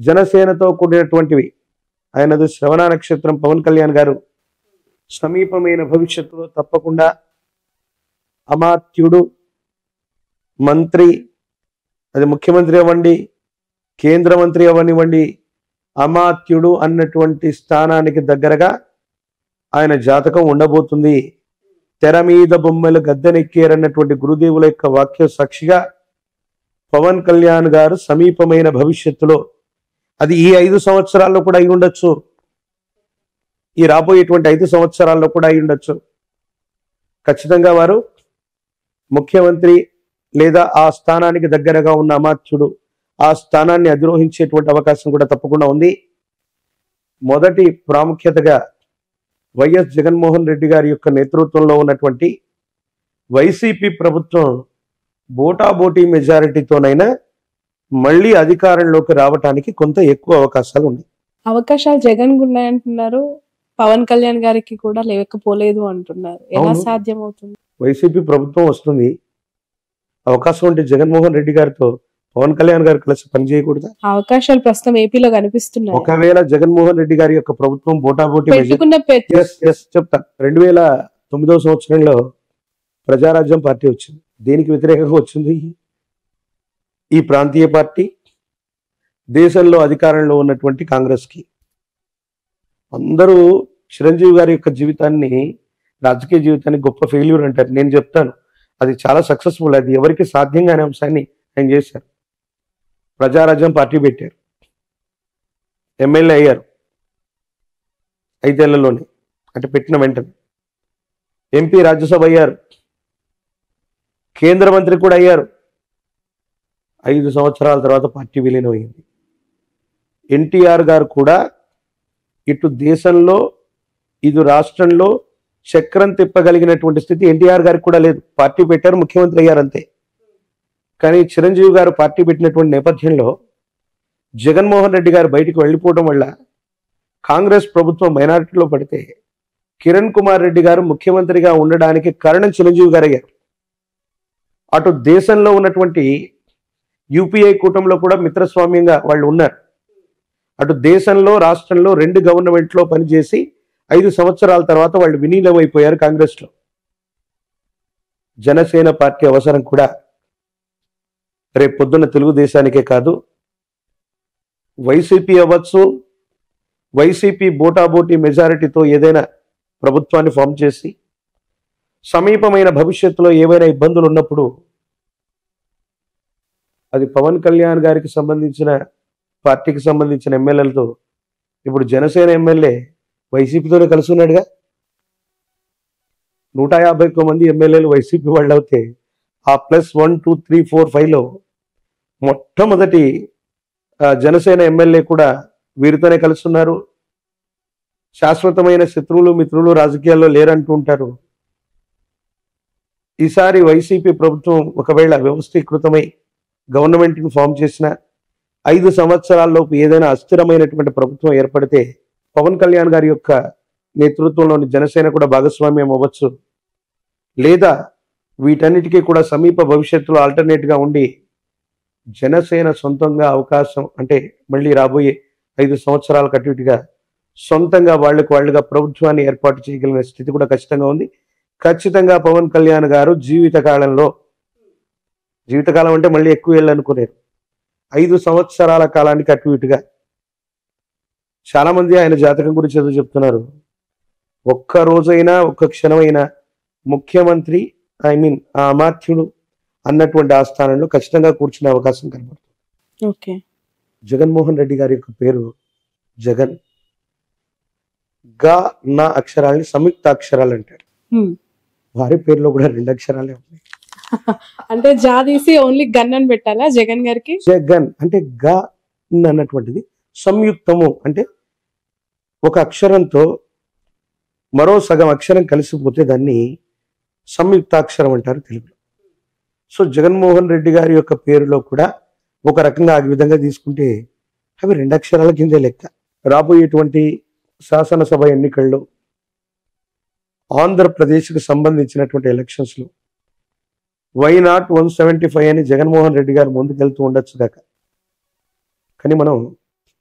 జనసేనతో కూడినటువంటివి ఆయనది శ్రవణ నక్షత్రం పవన్ కళ్యాణ్ గారు సమీపమైన భవిష్యత్తులో తప్పకుండా అమాత్యుడు మంత్రి అది ముఖ్యమంత్రి అవ్వండి కేంద్ర మంత్రి అవ్వనివ్వండి అమాత్యుడు అన్నటువంటి స్థానానికి దగ్గరగా ఆయన జాతకం ఉండబోతుంది తెర మీద బొమ్మలు గద్దెనెక్కారన్నటువంటి గురుదేవుల యొక్క వాక్య సాక్షిగా పవన్ కళ్యాణ్ గారు సమీపమైన భవిష్యత్తులో అది ఈ ఐదు సంవత్సరాల్లో కూడా అయి ఉండొచ్చు ఈ రాబోయేటువంటి ఐదు సంవత్సరాల్లో కూడా అయి ఉండొచ్చు ఖచ్చితంగా వారు ముఖ్యమంత్రి లేదా ఆ స్థానానికి దగ్గరగా ఉన్న అమాత్యుడు ఆ స్థానాన్ని అధిరోహించేటువంటి అవకాశం కూడా తప్పకుండా ఉంది మొదటి ప్రాముఖ్యతగా వైఎస్ జగన్మోహన్ రెడ్డి గారి యొక్క నేతృత్వంలో ఉన్నటువంటి వైసీపీ ప్రభుత్వం బోటాబోటీ మెజారిటీతోనైనా మళ్ళీ అధికారంలోకి రావటానికి కొంత ఎక్కువ అవకాశాలు ఉన్నాయి అవకాశాలు జగన్ కు ఉన్నాయంటున్నారు పవన్ కళ్యాణ్ గారికి కూడా లేకపోలేదు అంటున్నారు ఎలా అవును. సాధ్యం అవుతుంది వైసీపీ ప్రభుత్వం వస్తుంది అవకాశం ఉంటే జగన్మోహన్ రెడ్డి గారితో పవన్ కళ్యాణ్ గారు కలిసి పనిచేయకూడదా అవకాశాలు ప్రస్తుతం ఏపీలో కనిపిస్తున్నాయి ఒకవేళ జగన్మోహన్ రెడ్డి గారి యొక్క ప్రభుత్వం బోటాబోటీ మెజారిటీ పెట్టుకున్న పెట్టు ఎస్ ఎస్ చెప్తా రెండు వేల తొమ్మిదవ సంవత్సరంలో ప్రజారాజ్యం పార్టీ వచ్చింది దేనికి వ్యతిరేకంగా వచ్చింది ఈ ప్రాంతీయ పార్టీ దేశంలో అధికారంలో ఉన్నటువంటి కాంగ్రెస్ కి అందరూ చిరంజీవి గారి యొక్క జీవితాన్ని రాజకీయ జీవితాన్ని గొప్ప ఫెయిల్యూర్ అంటారు నేను చెప్తాను అది చాలా సక్సెస్ఫుల్ అది ఎవరికి సాధ్యం కాని అంశాన్ని ఆయన చేశారు ప్రజారాజ్యం పార్టీ పెట్టారు ఎమ్మెల్యే అయ్యారు ఐదేళ్లలోనే అంటే పెట్టిన వెంటనే ఎంపీ రాజ్యసభ అయ్యారు కేంద్ర మంత్రి కూడా అయ్యారు ఐదు సంవత్సరాల తర్వాత పార్టీ విలీనం అయింది ఎన్టీఆర్ గారు కూడా ఇటు దేశంలో ఇటు రాష్ట్రంలో చక్రం తిప్పగలిగినటువంటి స్థితి ఎన్టీఆర్ గారికి కూడా లేదు పార్టీ పెట్టారు ముఖ్యమంత్రి అయ్యారు అంతే కానీ చిరంజీవి గారు పార్టీ పెట్టినటువంటి నేపథ్యంలో జగన్మోహన్ రెడ్డి గారు బయటికి వెళ్ళిపోవడం వల్ల కాంగ్రెస్ ప్రభుత్వం మైనారిటీలో పడితే కిరణ్ కుమార్ రెడ్డి గారు ముఖ్యమంత్రిగా ఉండడానికి కారణం చిరంజీవి గారు అయ్యారు అటు దేశంలో ఉన్నటువంటి యూపీఐ కూటమిలో కూడా మిత్రస్వామ్యంగా వాళ్ళు ఉన్నారు అటు దేశంలో రాష్ట్రంలో రెండు గవర్నమెంట్లో పనిచేసి ఐదు సంవత్సరాల తర్వాత వాళ్ళు విలీనమైపోయారు కాంగ్రెస్లో జనసేన పార్టీ అవసరం కూడా రేపు పొద్దున్న తెలుగుదేశానికే కాదు వైసీపీ అవ్వచ్చు వైసీపీ బోటాబోటీ మెజారిటీతో ఏదైనా ప్రభుత్వాన్ని ఫామ్ చేసి సమీపమైన భవిష్యత్తులో ఏవైనా ఇబ్బందులు ఉన్నప్పుడు అది పవన్ కళ్యాణ్ గారికి సంబంధించిన పార్టీకి సంబంధించిన ఎమ్మెల్యేలతో ఇప్పుడు జనసేన ఎమ్మెల్యే వైసీపీతోనే కలిసి ఉన్నాడుగా నూట యాభై ఒక్క మంది ఎమ్మెల్యేలు వైసీపీ వాళ్ళు అవుతే ఆ plus one two three four ఫైవ్లో మొట్టమొదటి ఆ, జనసేన ఎమ్మెల్యే కూడా వీరితోనే కలిసి ఉన్నారు శాశ్వతమైన శత్రువులు మిత్రులు రాజకీయాల్లో లేరంటూ ఉంటారు ఈసారి వైసీపీ ప్రభుత్వం ఒకవేళ వ్యవస్థీకృతమై గవర్నమెంట్ని ఫామ్ చేసిన ఐదు సంవత్సరాల్లోపు ఏదైనా అస్థిరమైనటువంటి ప్రభుత్వం ఏర్పడితే పవన్ కళ్యాణ్ గారి యొక్క నేతృత్వంలోని జనసేన కూడా భాగస్వామ్యం అవ్వచ్చు లేదా వీటన్నిటికీ కూడా సమీప భవిష్యత్తులో alternate గా ఉండి జనసేన సొంతంగా అవకాశం అంటే మళ్ళీ రాబోయే ఐదు సంవత్సరాల అటు ఇటుగా సొంతంగా వాళ్ళకు వాళ్ళుగా ప్రభుత్వాన్ని ఏర్పాటు చేయగలిగిన స్థితి కూడా ఖచ్చితంగా ఉంది ఖచ్చితంగా పవన్ కళ్యాణ్ గారు జీవిత కాలంలో జీవితకాలం అంటే మళ్ళీ ఎక్కువ ఏళ్ళు అనుకునేరు ఐదు సంవత్సరాల కాలానికి అటు ఇటుగా చాలా మంది ఆయన జాతకం గురించి ఏదో చెప్తున్నారు ఒక్క రోజైనా ఒక్క క్షణమైనా ముఖ్యమంత్రి ఐ మీన్ ఆ అమాత్యుడు అన్నటువంటి ఆ స్థానంలో ఖచ్చితంగా కూర్చునే అవకాశం కనబడుతుంది ఓకే జగన్మోహన్ రెడ్డి గారి యొక్క పేరు జగన్ గా నా అక్షరాల్ని సంయుక్త అక్షరాలు అంటారు హ్మ్. వారి పేరులో కూడా రెండు అక్షరాలే ఉన్నాయి అంటే జా తీసి ఓన్లీ గన్ అని పెట్టాలా జగన్ గారికి జగన్ అంటే గా అన్నటువంటిది సంయుక్తము అంటే ఒక అక్షరంతో మరో సగం అక్షరం కలిసిపోతే దాన్ని సంయుక్తాక్షరం అంటారు తెలుగులో సో జగన్మోహన్ రెడ్డి గారి యొక్క పేరులో కూడా ఒక రకంగా ఆ విధంగా తీసుకుంటే అవి రెండు అక్షరాల కిందే లెక్క రాబోయేటువంటి శాసనసభ ఎన్నికల్లో ఆంధ్రప్రదేశ్కి సంబంధించినటువంటి ఎలక్షన్స్లో why not one seventy five అని జగన్మోహన్ రెడ్డి గారు ముందుకెళ్తూ ఉండొచ్చు దాకా కానీ మనం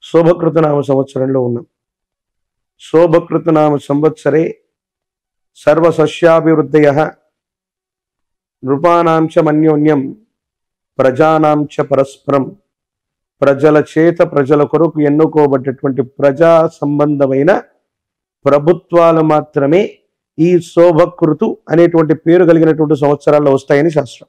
శోభకృతనామ సంవత్సరంలో ఉన్నాం శోభకృతనామ సంవత్సరే సర్వసస్యాభివృద్ధయ నృపానాంచ మన్యోన్యం ప్రజానాంచ పరస్పరం ప్రజల చేత ప్రజల కొరకు ఎన్నుకోబడ్డటువంటి ప్రజా సంబంధమైన ప్రభుత్వాలు మాత్రమే ఈ శోభకృతు అనేటువంటి పేరు కలిగినటువంటి సంవత్సరాల్లో వస్తాయని శాస్త్రం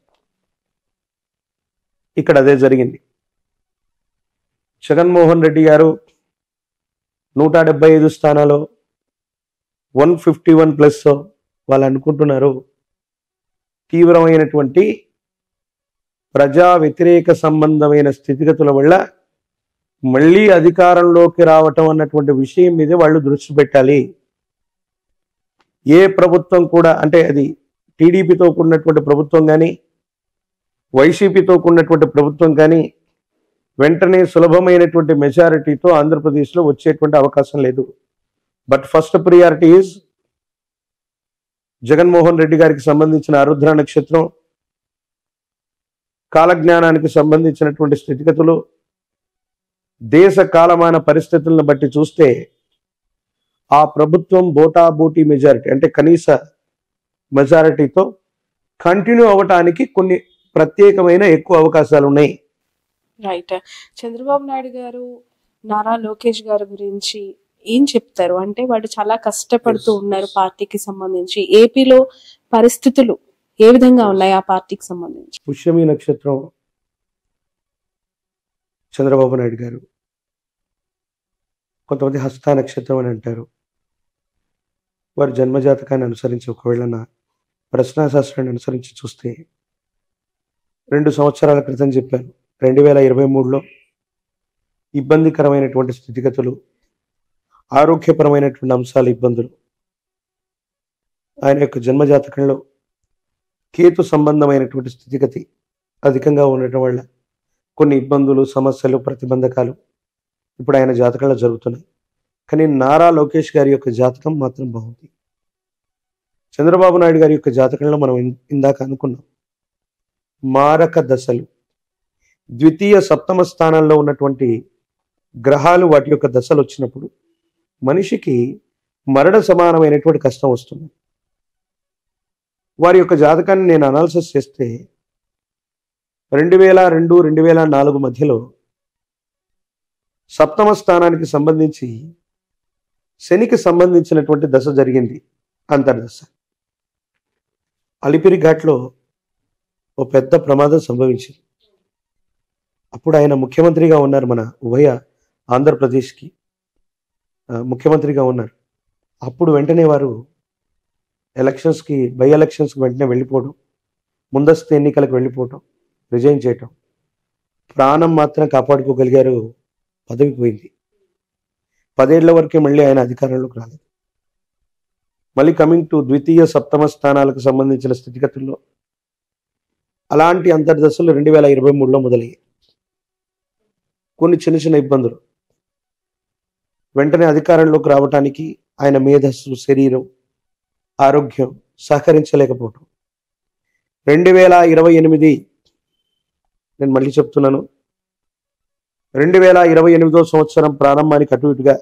ఇక్కడ అదే జరిగింది జగన్మోహన్ రెడ్డి గారు నూట డెబ్బై ఐదు స్థానాలు వన్ ఫిఫ్టీ వన్ ప్లస్ వాళ్ళు అనుకుంటున్నారు తీవ్రమైనటువంటి ప్రజా వ్యతిరేక సంబంధమైన స్థితిగతుల వల్ల మళ్ళీ అధికారంలోకి రావటం అన్నటువంటి విషయం మీద వాళ్ళు దృష్టి పెట్టాలి ఏ ప్రభుత్వం కూడా అంటే అది టీడీపీతో కూడినటువంటి ప్రభుత్వం కానీ వైసీపీతో కూడినటువంటి ప్రభుత్వం కానీ వెంటనే సులభమైనటువంటి మెజారిటీతో ఆంధ్రప్రదేశ్లో వచ్చేటువంటి అవకాశం లేదు but first priority is Jaganmohan Reddy గారికి సంబంధించిన ఆరుద్ర నక్షత్రం కాలజ్ఞానానికి సంబంధించినటువంటి స్థితిగతులు దేశ కాలమాన పరిస్థితులను బట్టి చూస్తే ఆ ప్రభుత్వం బోటాబోటీ మెజారిటీ అంటే కనీస మెజారిటీతో కంటిన్యూ అవ్వటానికి కొన్ని ప్రత్యేకమైన ఎక్కువ అవకాశాలు ఉన్నాయి రైట్ చంద్రబాబు నాయుడు గారు నారా లోకేష్ గారి గురించి ఏం చెప్తారు అంటే వాళ్ళు చాలా కష్టపడుతూ Yes, ఉన్నారు yes. పార్టీకి సంబంధించి ఏపీలో పరిస్థితులు ఏ విధంగా ఉన్నాయి ఆ పార్టీకి సంబంధించి పుష్యమి నక్షత్రం చంద్రబాబు నాయుడు గారు కొంతమంది హస్త నక్షత్రం అని అంటారు వారి జన్మజాతకాన్ని అనుసరించి ఒకవేళ నా ప్రశ్నాశాస్త్రాన్ని అనుసరించి చూస్తే రెండు సంవత్సరాల క్రితం చెప్పాను రెండు వేల ఇరవై మూడులో ఇబ్బందికరమైనటువంటి స్థితిగతులు ఆరోగ్యపరమైనటువంటి అంశాలు ఇబ్బందులు ఆయన యొక్క జన్మజాతకంలో కేతు సంబంధమైనటువంటి స్థితిగతి అధికంగా ఉండటం వల్ల కొన్ని ఇబ్బందులు సమస్యలు ప్రతిబంధకాలు ఇప్పుడు ఆయన జాతకంలో జరుగుతున్నాయి కానీ నారా లోకేష్ గారి యొక్క జాతకం మాత్రం బాగుంది చంద్రబాబు నాయుడు గారి యొక్క జాతకంలో మనం ఇన్- ఇందాక అనుకున్నాం మారక దశలు ద్వితీయ సప్తమ స్థానాల్లో ఉన్నటువంటి గ్రహాలు వాటి యొక్క దశలు వచ్చినప్పుడు మనిషికి మరణ సమానమైనటువంటి కష్టం వస్తుంది వారి యొక్క జాతకాన్ని నేను అనాలిసిస్ చేస్తే రెండు వేల రెండు రెండు వేల నాలుగు మధ్యలో సప్తమ స్థానానికి సంబంధించి శనికి సంబంధించినటువంటి దశ జరిగింది అంతర్దశ అలిపిరి ఘాట్లో ఓ పెద్ద ప్రమాదం సంభవించింది అప్పుడు ఆయన ముఖ్యమంత్రిగా ఉన్నారు మన ఉభయ ఆంధ్రప్రదేశ్కి ఆ, ముఖ్యమంత్రిగా ఉన్నారు అప్పుడు వెంటనే వారు ఎలక్షన్స్కి బై ఎలక్షన్స్కి వెంటనే వెళ్ళిపోవడం ముందస్తు ఎన్నికలకు వెళ్ళిపోవటం రిజైన్ చేయటం ప్రాణం మాత్రం కాపాడుకోగలిగారు పదవి పోయింది పదేళ్ల వరకే మళ్ళీ ఆయన అధికారంలోకి రాలేదు మళ్ళీ కమింగ్ టు ద్వితీయ సప్తమ స్థానాలకు సంబంధించిన స్థితిగతుల్లో అలాంటి అంతర్దశలు రెండు వేల ఇరవై మూడులో మొదలయ్యాయి కొన్ని చిన్న చిన్న ఇబ్బందులు వెంటనే అధికారంలోకి రావటానికి ఆయన మేధస్సు శరీరం ఆరోగ్యం సహకరించలేకపోవటం రెండు వేల ఇరవై ఎనిమిది నేను మళ్ళీ చెప్తున్నాను రెండు వేల ఇరవై ఎనిమిదో సంవత్సరం ప్రారంభానికి అటు ఇటుగా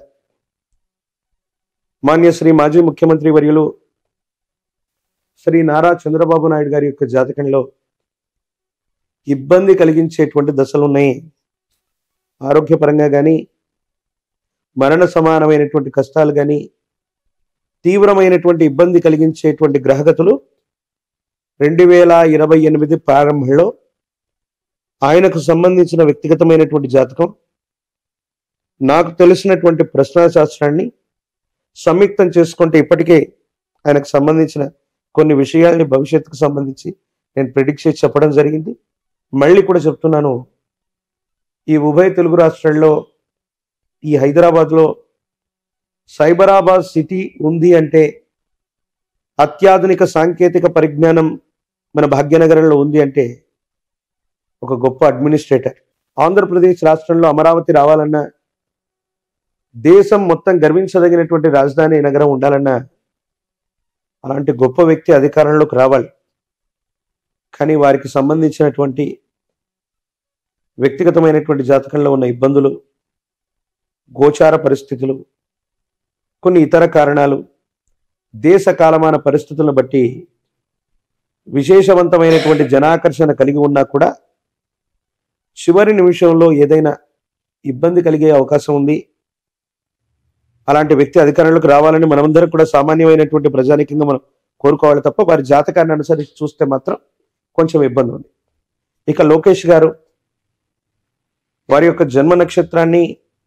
మాన్య శ్రీ మాజీ ముఖ్యమంత్రి వర్యులు శ్రీ నారా చంద్రబాబు నాయుడు గారి యొక్క జాతకంలో ఇబ్బంది కలిగించేటువంటి దశలు ఉన్నాయి ఆరోగ్యపరంగా కానీ మరణ సమానమైనటువంటి కష్టాలు కానీ తీవ్రమైనటువంటి ఇబ్బంది కలిగించేటువంటి గ్రహగతులు రెండు వేల ఇరవై ఎనిమిది ప్రారంభంలో ఆయనకు సంబంధించిన వ్యక్తిగతమైనటువంటి జాతకం నాకు తెలిసినటువంటి ప్రశ్నాశాస్త్రాన్ని సంయుక్తం చేసుకుంటే ఇప్పటికే ఆయనకు సంబంధించిన కొన్ని విషయాల్ని భవిష్యత్తుకు సంబంధించి నేను ప్రిడిక్ట్ చేసి చెప్పడం జరిగింది మళ్ళీ కూడా చెప్తున్నాను ఈ ఉభయ తెలుగు రాష్ట్రాల్లో ఈ హైదరాబాద్లో సైబరాబాద్ సిటీ ఉంది అంటే అత్యాధునిక సాంకేతిక పరిజ్ఞానం మన భాగ్యనగరంలో ఉంది అంటే ఒక గొప్ప అడ్మినిస్ట్రేటర్ ఆంధ్రప్రదేశ్ రాష్ట్రంలో అమరావతి రావాలన్నా దేశం మొత్తం గర్వించదగినటువంటి రాజధాని నగరం ఉండాలన్నా అలాంటి గొప్ప వ్యక్తి అధికారంలోకి రావాలి కానీ వారికి సంబంధించినటువంటి వ్యక్తిగతమైనటువంటి జాతకంలో ఉన్న ఇబ్బందులు గోచార పరిస్థితులు కొన్ని ఇతర కారణాలు దేశ కాలమాన పరిస్థితులను బట్టి విశేషవంతమైనటువంటి జనాకర్షణ కలిగి ఉన్నా కూడా చివరి నిమిషంలో ఏదైనా ఇబ్బంది కలిగే అవకాశం ఉంది అలాంటి వ్యక్తి అధికారంలోకి రావాలని మనమందరం కూడా సామాన్యమైనటువంటి ప్రజానికంగా మనం కోరుకోవాలి తప్ప వారి జాతకాన్ని అనుసరించి చూస్తే మాత్రం కొంచెం ఇబ్బంది ఉంది ఇక లోకేష్ గారు వారి యొక్క జన్మ నక్షత్రాన్ని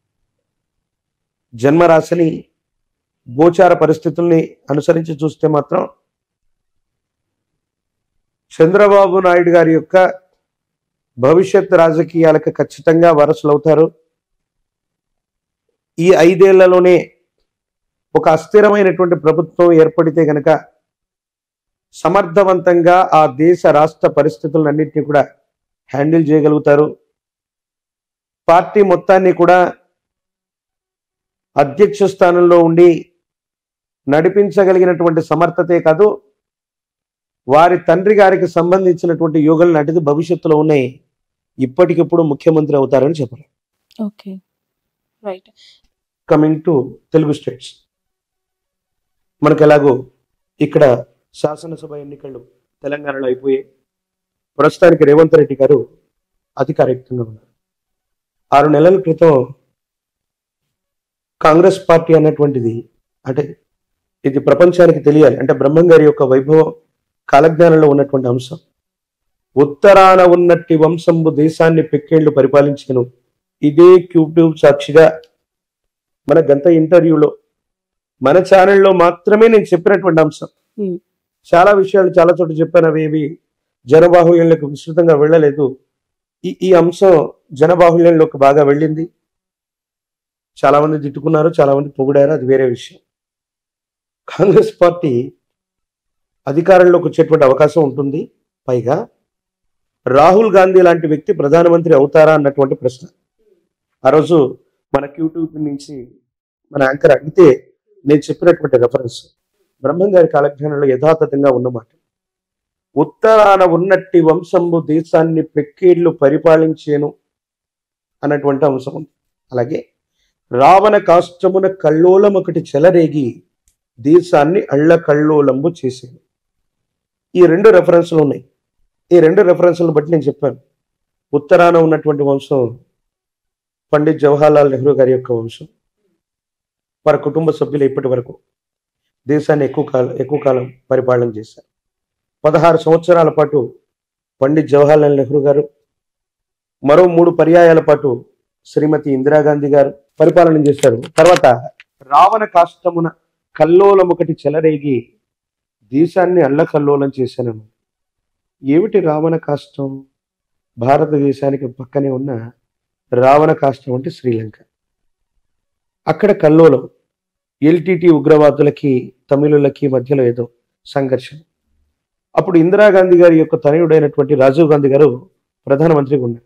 జన్మరాశిని గోచార పరిస్థితుల్ని అనుసరించి చూస్తే మాత్రం చంద్రబాబు నాయుడు గారి యొక్క భవిష్యత్ రాజకీయాలకు ఖచ్చితంగా వారసులవుతారు ఈ ఐదేళ్లలోనే ఒక అస్థిరమైనటువంటి ప్రభుత్వం ఏర్పడితే గనక సమర్థవంతంగా ఆ దేశ రాష్ట్ర పరిస్థితులన్నింటినీ కూడా హ్యాండిల్ చేయగలుగుతారు పార్టీ మొత్తాన్ని కూడా అధ్యక్ష స్థానంలో ఉండి నడిపించగలిగినటువంటి సమర్థతే కాదు వారి తండ్రి గారికి సంబంధించినటువంటి యోగులు నాటిది భవిష్యత్తులో ఉన్నాయి ఇప్పటికిప్పుడు ముఖ్యమంత్రి అవుతారని చెప్పాలి okay right coming to Telugu states మనకు ఎలాగో ఇక్కడ శాసనసభ ఎన్నికలు తెలంగాణలో అయిపోయాయి ప్రస్తుతానికి రేవంత్ రెడ్డి గారు అధికారయుక్తంగా ఉన్నారు ఆరు నెలల క్రితం కాంగ్రెస్ పార్టీ అన్నటువంటిది అంటే ఇది ప్రపంచానికి తెలియాలి అంటే బ్రహ్మం గారి యొక్క వైభవం కాలజ్ఞానంలో ఉన్నటువంటి అంశం ఉత్తరాన ఉన్నట్టి వంశంబు దేశాన్ని పెక్కేళ్లు పరిపాలించాను ఇదే క్యూట్యూబ్ సాక్షిగా మన గంత ఇంటర్వ్యూలో మన ఛానల్లో మాత్రమే నేను చెప్పినటువంటి అంశం Hmm. చాలా విషయాలు చాలా చోట చెప్పాను అవి ఏవి జనబాహుళ్యంలోకి విస్తృతంగా వెళ్ళలేదు ఈ ఈ అంశం జనబాహుళ్యంలోకి బాగా వెళ్ళింది చాలా మంది తిట్టుకున్నారు చాలా మంది పొగిడారు అది వేరే విషయం కాంగ్రెస్ పార్టీ అధికారంలోకి వచ్చేటువంటి అవకాశం ఉంటుంది పైగా రాహుల్ గాంధీ లాంటి వ్యక్తి ప్రధానమంత్రి అవుతారా అన్నటువంటి ప్రశ్న ఆ రోజు మన యూట్యూబ్ నుంచి మన యాంకర్ అడిగితే నేను చెప్పినటువంటి రెఫరెన్స్ బ్రహ్మం గారి కాలజ్ఞానంలో యథాతథంగా ఉన్నమాట ఉత్తరాన ఉన్నట్టి వంశంబు దేశాన్ని పెక్కేళ్లు పరిపాలించేను అన్నటువంటి అంశం ఉంది అలాగే రావణ కాష్టమున కల్లోలం ఒకటి చెలరేగి దేశాన్ని అళ్ళ కల్లోలంబు చేసేను ఈ రెండు రెఫరెన్స్లు ఉన్నాయి ఈ రెండు రెఫరెన్స్లను బట్టి నేను చెప్పాను ఉత్తరాన ఉన్నటువంటి వంశం పండిత్ జవహర్లాల్ నెహ్రూ గారి యొక్క వంశం వారి కుటుంబ సభ్యులు ఇప్పటి వరకు దేశాన్ని ఎక్కువ కాలం ఎక్కువ కాలం పరిపాలన చేశారు పదహారు సంవత్సరాల పాటు పండిత్ జవహర్లాల్ నెహ్రూ గారు మరో మూడు పర్యాయాల పాటు శ్రీమతి ఇందిరాగాంధీ గారు పరిపాలన చేశారు తర్వాత రావణ కాష్టమున కల్లోలం ఒకటి చెలరేగి దేశాన్ని అల్లకల్లోలం చేశాను ఏమిటి రావణ కాష్టం భారతదేశానికి పక్కనే ఉన్న రావణ కాష్టం అంటే శ్రీలంక అక్కడ కల్లోలం ఎల్టీటీ ఉగ్రవాదులకి తమిళులకి మధ్యలో ఏదో సంఘర్షణ అప్పుడు ఇందిరాగాంధీ గారి యొక్క తనయుడైనటువంటి రాజీవ్ గాంధీ గారు ప్రధానమంత్రిగా ఉన్నారు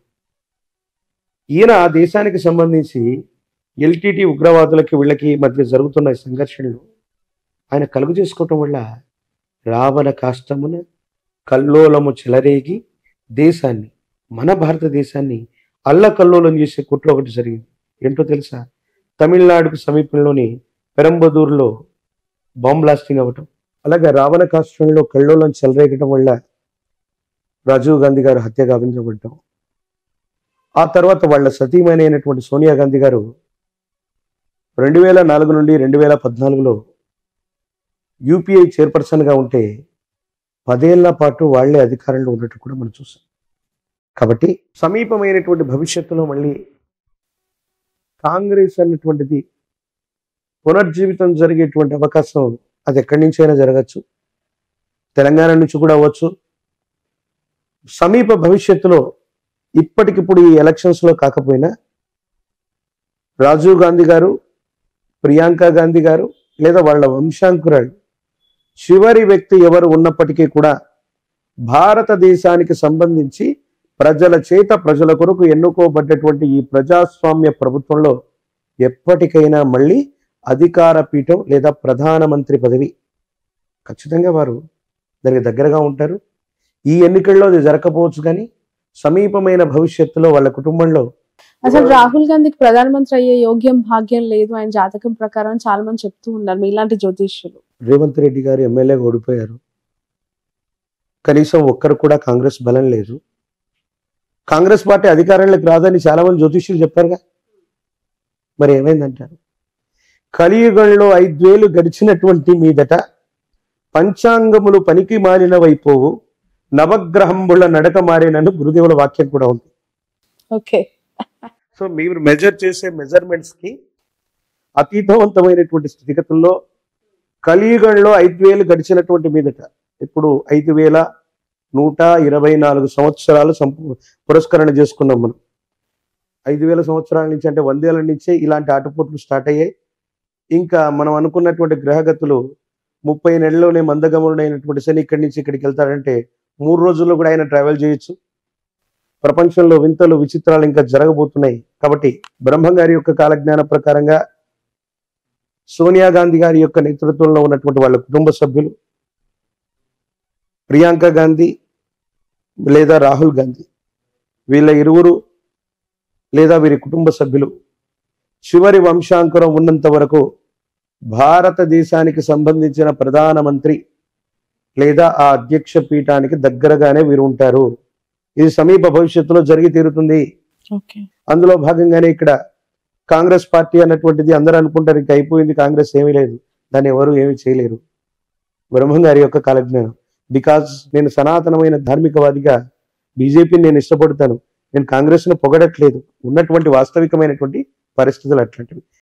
ఈయన ఆ దేశానికి సంబంధించి ఎల్టీటీ ఉగ్రవాదులకి వీళ్ళకి మధ్య జరుగుతున్న ఈ సంఘర్షణలు ఆయన కలుగు చేసుకోవటం వల్ల రావణ కాష్టమున కల్లోలము చెలరేగి దేశాన్ని మన భారతదేశాన్ని అల్లకల్లోలం చేసే కుట్ర ఒకటి జరిగింది ఏంటో తెలుసా తమిళనాడుకు సమీపంలోని పెరంబదూరులో బాంబ్ బ్లాస్టింగ్ అవ్వటం అలాగే రావణ కాష్టంలో కల్లోలం చెలరేగటం వల్ల రాజీవ్ గాంధీ గారు హత్య గావించబడటం ఆ తర్వాత వాళ్ళ సతీమణి అయినటువంటి సోనియా గాంధీ గారు రెండు వేల నాలుగు నుండి రెండు వేల పద్నాలుగులో యూపీఐ చైర్పర్సన్గా ఉంటే పదేళ్ల పాటు వాళ్లే అధికారంలో ఉన్నట్టు కూడా మనం చూసాం కాబట్టి సమీపమైనటువంటి భవిష్యత్తులో మళ్ళీ కాంగ్రెస్ అన్నటువంటిది పునర్జీవితం జరిగేటువంటి అవకాశం అది ఎక్కడి నుంచైనా జరగచ్చు తెలంగాణ నుంచి కూడా అవ్వచ్చు సమీప భవిష్యత్తులో ఇప్పటికిప్పుడు ఈ ఎలక్షన్స్ లో కాకపోయినా రాజీవ్ గాంధీ గారు ప్రియాంక గాంధీ గారు లేదా వాళ్ళ వంశాంకురాలు చివరి వ్యక్తి ఎవరు ఉన్నప్పటికీ కూడా భారతదేశానికి సంబంధించి ప్రజల చేత ప్రజల కొరకు ఎన్నుకోబడ్డటువంటి ఈ ప్రజాస్వామ్య ప్రభుత్వంలో ఎప్పటికైనా మళ్ళీ అధికార పీఠం లేదా ప్రధానమంత్రి పదవి ఖచ్చితంగా వారు దానికి దగ్గరగా ఉంటారు ఈ ఎన్నికల్లో అది జరగకపోవచ్చు కానీ సమీపమైన భవిష్యత్తులో వాళ్ళ కుటుంబంలో అసలు రాహుల్ గాంధీకి ప్రధానమంత్రి అయ్యే యోగ్యం భాగ్యం లేదు ఆయన జాతకం ప్రకారం చాలా మంది చెప్తూ ఉన్నారు మీలాంటి జ్యోతిష్యులు రేవంత్ రెడ్డి గారు ఎమ్మెల్యేగా ఓడిపోయారు కనీసం ఒక్కరు కూడా కాంగ్రెస్ బలం లేదు కాంగ్రెస్ పార్టీ అధికారంలోకి రాదని చాలా మంది జ్యోతిష్యులు చెప్పారుగా మరి ఏమైందంటారు కలియుగంలో ఐదేళ్లు గడిచినటువంటి మీదట పంచాంగములు పనికి మారినవైపోవు నవగ్రహంబుల నడక మారినను గురుదేవుల వాక్యం కూడా ఉంది ఓకే సో మీరు మెజర్ చేసే మెజర్మెంట్స్ కి అతీతవంతమైనటువంటి స్థితిగతుల్లో కలియుగంలో ఐదు వేలు గడిచినటువంటి మీదట ఇప్పుడు ఐదు వేల నూట ఇరవై నాలుగు సంవత్సరాలు సంపూ పురస్కరణ చేసుకున్నాం మనం ఐదు వేల సంవత్సరాల నుంచి అంటే వందేళ్ల నుంచే ఇలాంటి ఆటపోట్లు స్టార్ట్ అయ్యాయి ఇంకా మనం అనుకున్నటువంటి గ్రహగతులు ముప్పై నెలల్లోనే మందగమనుడైనటువంటి శని ఇక్కడి నుంచి ఇక్కడికి వెళ్తాడంటే మూడు రోజుల్లో కూడా ఆయన ట్రావెల్ చేయొచ్చు ప్రపంచంలో వింతలు విచిత్రాలు ఇంకా జరగబోతున్నాయి కాబట్టి బ్రహ్మం గారి యొక్క కాలజ్ఞాన ప్రకారంగా సోనియా గాంధీ గారి యొక్క నేతృత్వంలో ఉన్నటువంటి వాళ్ళ కుటుంబ సభ్యులు ప్రియాంక గాంధీ లేదా రాహుల్ గాంధీ వీళ్ళ ఇరువురు లేదా వీరి కుటుంబ సభ్యులు చివరి వంశాంకురం ఉన్నంత వరకు భారతదేశానికి సంబంధించిన ప్రధానమంత్రి లేదా ఆ అధ్యక్ష పీఠానికి దగ్గరగానే వీరు ఉంటారు ఇది సమీప భవిష్యత్తులో జరిగి తీరుతుంది ఓకే అందులో భాగంగానే ఇక్కడ కాంగ్రెస్ పార్టీ అన్నటువంటిది అందరూ అనుకుంటారు ఇంకా అయిపోయింది కాంగ్రెస్ ఏమీ లేదు దాన్ని ఎవరు ఏమీ చేయలేరు బ్రహ్మం గారి యొక్క కాలజ్ఞానం బికాజ్ నేను సనాతనమైన ధార్మికవాదిగా బీజేపీని నేను ఇష్టపడతాను నేను కాంగ్రెస్ ను పొగడట్లేదు ఉన్నటువంటి వాస్తవికమైనటువంటి పరిస్థితులు అట్లాంటివి